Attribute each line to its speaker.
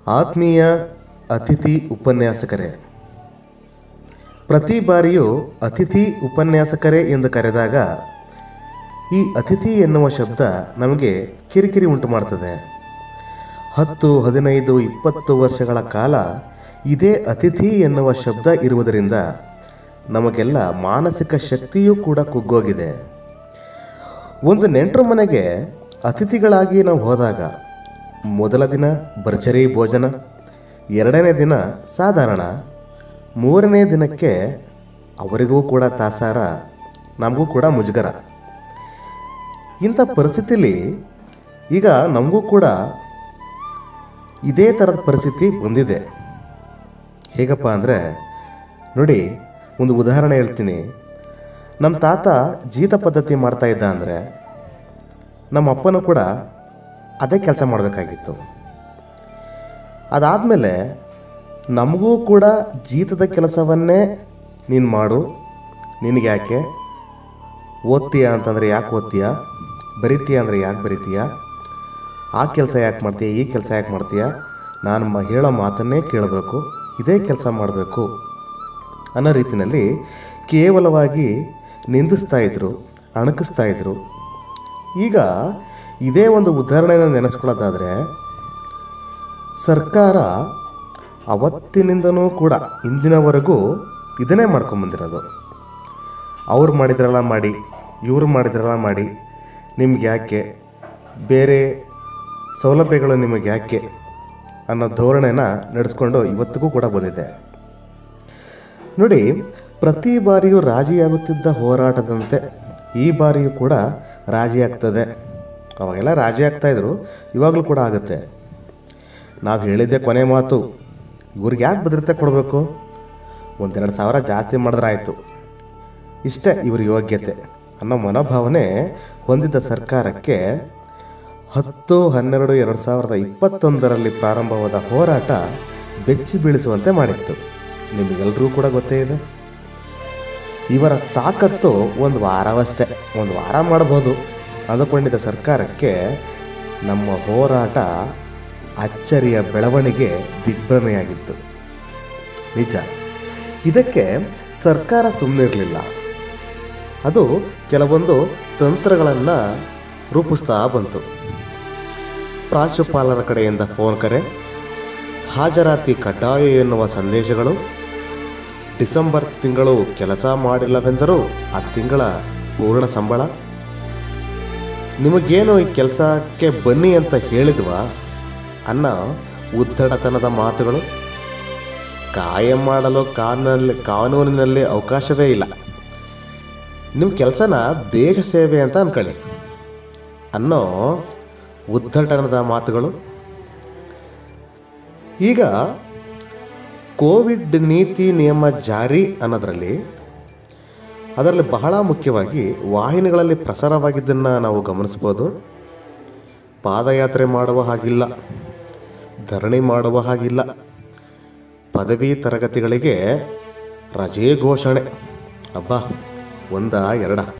Speaker 1: ಆತ್ಮೀಯ ಅತಿಥಿ ಉಪನ್ಯಾಸಕರೇ ಪ್ರತಿ ಬಾರಿಯೂ ಅತಿಥಿ ಉಪನ್ಯಾಸಕರೇ ಎಂದು ಕರೆದಾಗ ಈ ಅತಿಥಿ ಎನ್ನುವ ಶಬ್ದ ನಮಗೆ ಕಿರಿಕಿರಿ ಉಂಟು ಮಾಡ್ತದೆ ಹತ್ತು ಹದಿನೈದು ಇಪ್ಪತ್ತು ವರ್ಷಗಳ ಕಾಲ ಇದೇ ಅತಿಥಿ ಎನ್ನುವ ಶಬ್ದ ಇರುವುದರಿಂದ ನಮಗೆಲ್ಲ ಮಾನಸಿಕ ಶಕ್ತಿಯೂ ಕೂಡ ಕುಗ್ಗೋಗಿದೆ ಒಂದು ನೆಂಟರ ಮನೆಗೆ ಅತಿಥಿಗಳಾಗಿ ನಾವು ಹೋದಾಗ ಮೊದಲ ದಿನ ಭರ್ಜರಿ ಭೋಜನ ಎರಡನೇ ದಿನ ಸಾಧಾರಣ ಮೂರನೇ ದಿನಕ್ಕೆ ಅವರಿಗೂ ಕೂಡ ತಾಸಾರ ನಮಗೂ ಕೂಡ ಮುಜುಗರ ಇಂಥ ಪರಿಸ್ಥಿತಿಲಿ ಈಗ ನಮಗೂ ಕೂಡ ಇದೇ ಥರದ ಪರಿಸ್ಥಿತಿ ಬಂದಿದೆ ಹೇಗಪ್ಪ ಅಂದರೆ ನೋಡಿ ಒಂದು ಉದಾಹರಣೆ ಹೇಳ್ತೀನಿ ನಮ್ಮ ತಾತ ಜೀತ ಪದ್ಧತಿ ಮಾಡ್ತಾ ಇದ್ದ ಅಂದರೆ ನಮ್ಮ ಅಪ್ಪನೂ ಕೂಡ ಅದೇ ಕೆಲಸ ಮಾಡಬೇಕಾಗಿತ್ತು ಅದಾದಮೇಲೆ ನಮಗೂ ಕೂಡ ಜೀತದ ಕೆಲಸವನ್ನೇ ನೀನು ಮಾಡು ನಿನಗೆ ಯಾಕೆ ಓದ್ತೀಯ ಅಂತಂದರೆ ಯಾಕೆ ಓದ್ತೀಯ ಬರಿತೀಯ ಅಂದರೆ ಯಾಕೆ ಬರಿತೀಯ ಆ ಕೆಲಸ ಯಾಕೆ ಮಾಡ್ತೀಯ ಈ ಕೆಲಸ ಯಾಕೆ ಮಾಡ್ತೀಯ ನಾನು ಮ ಹೇಳೋ ಮಾತನ್ನೇ ಕೇಳಬೇಕು ಇದೇ ಕೆಲಸ ಮಾಡಬೇಕು ಅನ್ನೋ ರೀತಿಯಲ್ಲಿ ಕೇವಲವಾಗಿ ನಿಂದಿಸ್ತಾ ಇದ್ರು ಅಣಕಿಸ್ತಾ ಇದ್ರು ಈಗ ಇದೇ ಒಂದು ಉದಾಹರಣೆನ ನೆನೆಸ್ಕೊಳ್ಳೋದಾದರೆ ಸರ್ಕಾರ ಅವತ್ತಿನಿಂದನೂ ಕೂಡ ಇಂದಿನವರೆಗೂ ಇದನ್ನೇ ಮಾಡ್ಕೊಂಬಂದಿರೋದು ಅವ್ರು ಮಾಡಿದ್ರಲ್ಲ ಮಾಡಿ ಇವ್ರು ಮಾಡಿದ್ರಲ್ಲ ಮಾಡಿ ನಿಮ್ಗೆ ಯಾಕೆ ಬೇರೆ ಸೌಲಭ್ಯಗಳು ನಿಮಗೆ ಯಾಕೆ ಅನ್ನೋ ಧೋರಣೆನ ನಡೆಸ್ಕೊಂಡು ಇವತ್ತಿಗೂ ಕೂಡ ಬಂದಿದೆ ನೋಡಿ ಪ್ರತಿ ಬಾರಿಯೂ ರಾಜಿಯಾಗುತ್ತಿದ್ದ ಹೋರಾಟದಂತೆ ಈ ಬಾರಿಯೂ ಕೂಡ ರಾಜಿ ಆಗ್ತದೆ ಅವಾಗೆಲ್ಲ ರಾಜಿ ಆಗ್ತಾಯಿದ್ರು ಇವಾಗಲೂ ಕೂಡ ಆಗುತ್ತೆ ನಾವು ಹೇಳಿದ್ದೆ ಕೊನೆ ಮಾತು ಇವ್ರಿಗೆ ಯಾಕೆ ಭದ್ರತೆ ಕೊಡಬೇಕು ಒಂದೆರಡು ಸಾವಿರ ಜಾಸ್ತಿ ಮಾಡಿದ್ರೆ ಆಯಿತು ಇಷ್ಟೇ ಇವ್ರ ಯೋಗ್ಯತೆ ಅನ್ನೋ ಮನೋಭಾವನೆ ಹೊಂದಿದ್ದ ಸರ್ಕಾರಕ್ಕೆ ಹತ್ತು ಹನ್ನೆರಡು ಎರಡು ಸಾವಿರದ ಇಪ್ಪತ್ತೊಂದರಲ್ಲಿ ಪ್ರಾರಂಭವಾದ ಹೋರಾಟ ಬೆಚ್ಚಿ ಬೀಳಿಸುವಂತೆ ಮಾಡಿತ್ತು ನಿಮಗೆಲ್ಲರೂ ಕೂಡ ಗೊತ್ತೇ ಇದೆ ಇವರ ತಾಕತ್ತು ಒಂದು ವಾರವಷ್ಟೇ ಒಂದು ವಾರ ಮಾಡ್ಬೋದು ಅಂದುಕೊಂಡಿದ್ದ ಸರ್ಕಾರಕ್ಕೆ ನಮ್ಮ ಹೋರಾಟ ಅಚ್ಚರಿಯ ಬೆಳವಣಿಗೆ ದಿಗ್ಭ್ರಮೆಯಾಗಿತ್ತು ನಿಜ ಇದಕ್ಕೆ ಸರ್ಕಾರ ಸುಮ್ಮನಿರಲಿಲ್ಲ ಅದು ಕೆಲವೊಂದು ತಂತ್ರಗಳನ್ನು ರೂಪಿಸ್ತಾ ಬಂತು ಪ್ರಾಂಶುಪಾಲರ ಕಡೆಯಿಂದ ಫೋನ್ ಕರೆ ಹಾಜರಾತಿ ಕಡ್ಡಾಯ ಎನ್ನುವ ಸಂದೇಶಗಳು ಡಿಸೆಂಬರ್ ತಿಂಗಳು ಕೆಲಸ ಮಾಡಿಲ್ಲವೆಂದರೂ ಆ ತಿಂಗಳ ಪೂರ್ಣ ಸಂಬಳ ನಿಮಗೇನು ಈ ಕೆಲಸಕ್ಕೆ ಬನ್ನಿ ಅಂತ ಹೇಳಿದ್ವಾ ಅನ್ನೋ ಉದ್ದಡತನದ ಮಾತುಗಳು ಕಾಯಂ ಮಾಡಲು ಕಾನೂನಲ್ಲಿ ಕಾನೂನಿನಲ್ಲಿ ಅವಕಾಶವೇ ಇಲ್ಲ ನಿಮ್ಮ ಕೆಲಸನ ದೇಶ ಸೇವೆ ಅಂತ ಅನ್ಕೊಳ್ಳಿ ಅನ್ನೋ ಉದ್ದಟನದ ಮಾತುಗಳು ಈಗ ಕೋವಿಡ್ ನೀತಿ ನಿಯಮ ಜಾರಿ ಅನ್ನೋದರಲ್ಲಿ ಅದರಲ್ಲಿ ಬಹಳ ಮುಖ್ಯವಾಗಿ ವಾಹಿನಿಗಳಲ್ಲಿ ಪ್ರಸಾರವಾಗಿದ್ದನ್ನು ನಾವು ಗಮನಿಸ್ಬೋದು ಪಾದಯಾತ್ರೆ ಮಾಡುವ ಹಾಗಿಲ್ಲ ಧರಣಿ ಮಾಡುವ ಹಾಗಿಲ್ಲ ಪದವಿ ತರಗತಿಗಳಿಗೆ ರಜೆ ಘೋಷಣೆ ಅಬ್ಬಾ ಒಂದ ಎರಡ